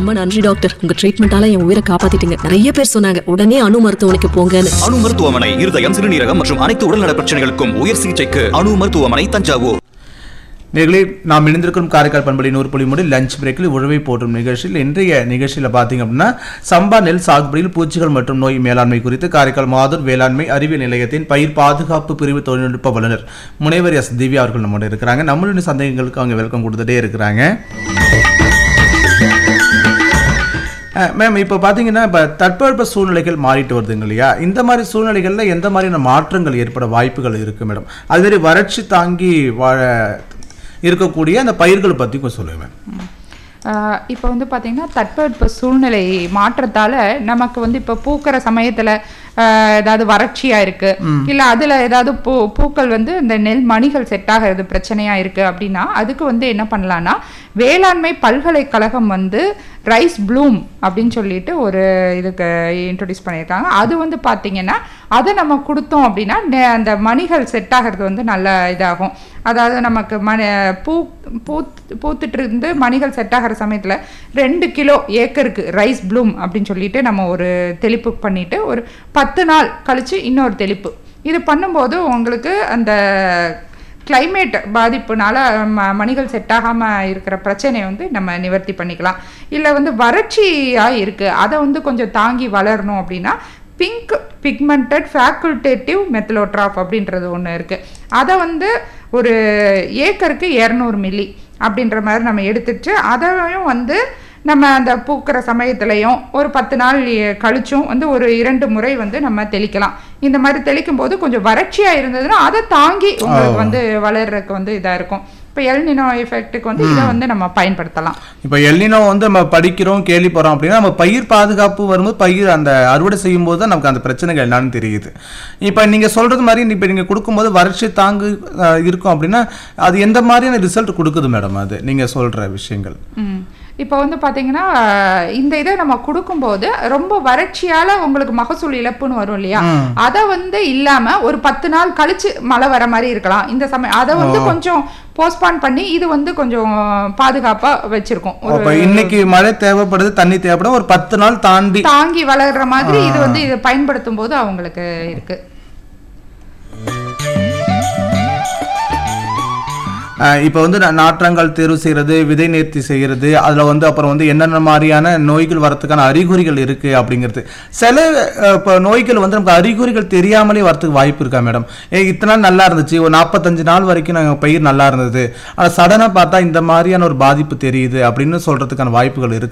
ரொம்ப நன்றி டாக்டர் உங்க ட்ரீட்மெண்டால என் உயிரை காப்பாத்திட்டீங்க நிறைய பேர் சொன்னாங்க உடனே அணு மருத்துவமனைக்கு போங்கன்னு அணு மருத்துவமனை இருதயம் சிறுநீரகம் மற்றும் அனைத்து உடல்நல பிரச்சனைகளுக்கும் உயர் சிகிச்சைக்கு அணு மருத்துவமனை தஞ்சாவூர் நேர்களே நாம் இணைந்திருக்கும் காரைக்கால் பண்படி நூறு புள்ளி மூடி லஞ்ச் பிரேக்கில் உழவை போற்றும் நிகழ்ச்சியில் இன்றைய நிகழ்ச்சியில் பார்த்தீங்க அப்படின்னா சம்பா நெல் சாகுபடியில் பூச்சிகள் மற்றும் நோய் மேலாண்மை குறித்து காரைக்கால் மாதூர் வேளாண்மை அறிவியல் நிலையத்தின் பயிர் பாதுகாப்பு பிரிவு தொழில்நுட்ப வல்லுநர் முனைவர் எஸ் திவ்யா அவர்கள் நம்மோட இருக்கிறாங்க நம்மளுடைய சந்தேகங்களுக்கு அவங்க வெல்கம் கொடுத்துட்டே இருக்கிறாங்க மேம் இப்போ பார்த்தீங்கன்னா இப்போ தட்பவெப்ப சூழ்நிலைகள் மாறிட்டு வருதுங்க இல்லையா இந்த மாதிரி சூழ்நிலைகளில் எந்த மாதிரியான மாற்றங்கள் ஏற்பட வாய்ப்புகள் இருக்குது மேடம் அதுமாரி வறட்சி தாங்கி வாழ இருக்கக்கூடிய அந்த பயிர்களை பற்றி கொஞ்சம் சொல்லுங்க மேம் ஆஹ் இப்போ வந்து பார்த்தீங்கன்னா தட்பவெட்ப சூழ்நிலை மாற்றத்தால நமக்கு வந்து இப்போ பூக்கிற சமயத்துல ஆஹ் ஏதாவது வறட்சியா இருக்கு இல்ல அதுல ஏதாவது பூ பூக்கள் வந்து இந்த நெல் மணிகள் செட் ஆகிறது பிரச்சனையா இருக்கு அப்படின்னா அதுக்கு வந்து என்ன பண்ணலாம்னா வேளாண்மை பல்கலைக்கழகம் வந்து ரைஸ் ப்ளூம் அப்படின்னு சொல்லிட்டு ஒரு இதுக்கு இன்ட்ரடியூஸ் பண்ணியிருக்காங்க அது வந்து பார்த்தீங்கன்னா அதை நம்ம கொடுத்தோம் அப்படின்னா நெ- அந்த மணிகள் செட் ஆகிறது வந்து நல்ல இதாகும் அதாவது நமக்கு மணி பூ பூத் பூத்துட்டு இருந்து மணிகள் செட் ஆகிற சமயத்தில் ரெண்டு கிலோ ஏக்கருக்கு ரைஸ் ப்ளூம் அப்படின்னு சொல்லிட்டு நம்ம ஒரு தெளிப்பு பண்ணிட்டு ஒரு பத்து நாள் கழிச்சு இன்னொரு தெளிப்பு இது பண்ணும்போது உங்களுக்கு அந்த climate பாதிப்புனால ம மணிகள் செட் ஆகாமல் இருக்கிற பிரச்சனையை வந்து நம்ம நிவர்த்தி பண்ணிக்கலாம் இல்லை வந்து வறட்சியாக இருக்குது அதை வந்து கொஞ்சம் தாங்கி வளரணும் அப்படின்னா பிங்க் பிக்மெண்டட் ஃபேக்குல்டேட்டிவ் மெத்தலோட்ராஃப் அப்படின்றது ஒன்று இருக்குது அதை வந்து ஒரு ஏக்கருக்கு இரநூறு மில்லி அப்படின்ற மாதிரி நம்ம எடுத்துட்டு அதையும் வந்து நம்ம அந்த பூக்கிற சமயத்துலையும் ஒரு பத்து நாள் எ- கழிச்சும் வந்து ஒரு இரண்டு முறை வந்து நம்ம தெளிக்கலாம் இந்த மாதிரி தெளிக்கும் போது கொஞ்சம் வறட்சியாக இருந்ததுன்னா அதை தாங்கி உங்களுக்கு வந்து வளர்றதுக்கு வந்து இதாக இருக்கும் இப்போ எல்னினோ எஃபெக்ட்டுக்கு வந்து இதை வந்து நம்ம பயன்படுத்தலாம் இப்போ எல்லினோ வந்து நம்ம படிக்கிறோம் கேள்விப்படுறோம் அப்படின்னா நம்ம பயிர் பாதுகாப்பு வரும்போது பயிர் அந்த அறுவடை செய்யும் போது தான் நமக்கு அந்த பிரச்சனைகள் என்னன்னு தெரியுது இப்போ நீங்கள் சொல்கிறது மாதிரி இப்போ நீங்கள் கொடுக்கும்போது வறட்சி தாங்கு அஹ், இருக்கும் அப்படின்னா அது எந்த மாதிரியான ரிசல்ட் கொடுக்குது மேடம் அது நீங்கள் சொல்கிற விஷயங்கள் ம் இப்போ வந்து பார்த்தீங்கன்னா இந்த இதை நம்ம கொடுக்கும்போது ரொம்ப வறட்சியால உங்களுக்கு மகசூல் இழப்புன்னு வரும் இல்லையா அதை வந்து இல்லாம ஒரு பத்து நாள் கழிச்சு மழை வர மாதிரி இருக்கலாம் இந்த சமயம் அதை வந்து கொஞ்சம் போஸ்ட்பான் பண்ணி இது வந்து கொஞ்சம் பாதுகாப்பா வச்சிருக்கோம் ஒரு அப்போ இன்னைக்கு மழை தேவைப்படுது தண்ணி தேவைப்படும் ஒரு பத்து நாள் தாண்டி தாங்கி வளர்ற மாதிரி இது வந்து இதை பயன்படுத்தும் போது அவங்களுக்கு இருக்கு இப்போ வந்து நா- நாற்றங்கள் தேர்வு செய்கிறது விதை நேர்த்தி செய்கிறது அதில் வந்து அப்புறம் வந்து என்னென்ன மாதிரியான நோய்கள் வரத்துக்கான அறிகுறிகள் இருக்குது அப்படிங்கிறது சில அஹ், இப்போ நோய்கள் வந்து நமக்கு அறிகுறிகள் தெரியாமலே வரத்துக்கு வாய்ப்பு இருக்கா மேடம் ஏ இத்தனை நாள் நல்லா இருந்துச்சு ஒரு நாற்பத்தஞ்சு நாள் வரைக்கும் நாங்கள் பயிர் நல்லா இருந்தது ஆனால் சடனாக பார்த்தா இந்த மாதிரியான ஒரு பாதிப்பு தெரியுது அப்படின்னு சொல்கிறதுக்கான வாய்ப்புகள் இருக்கு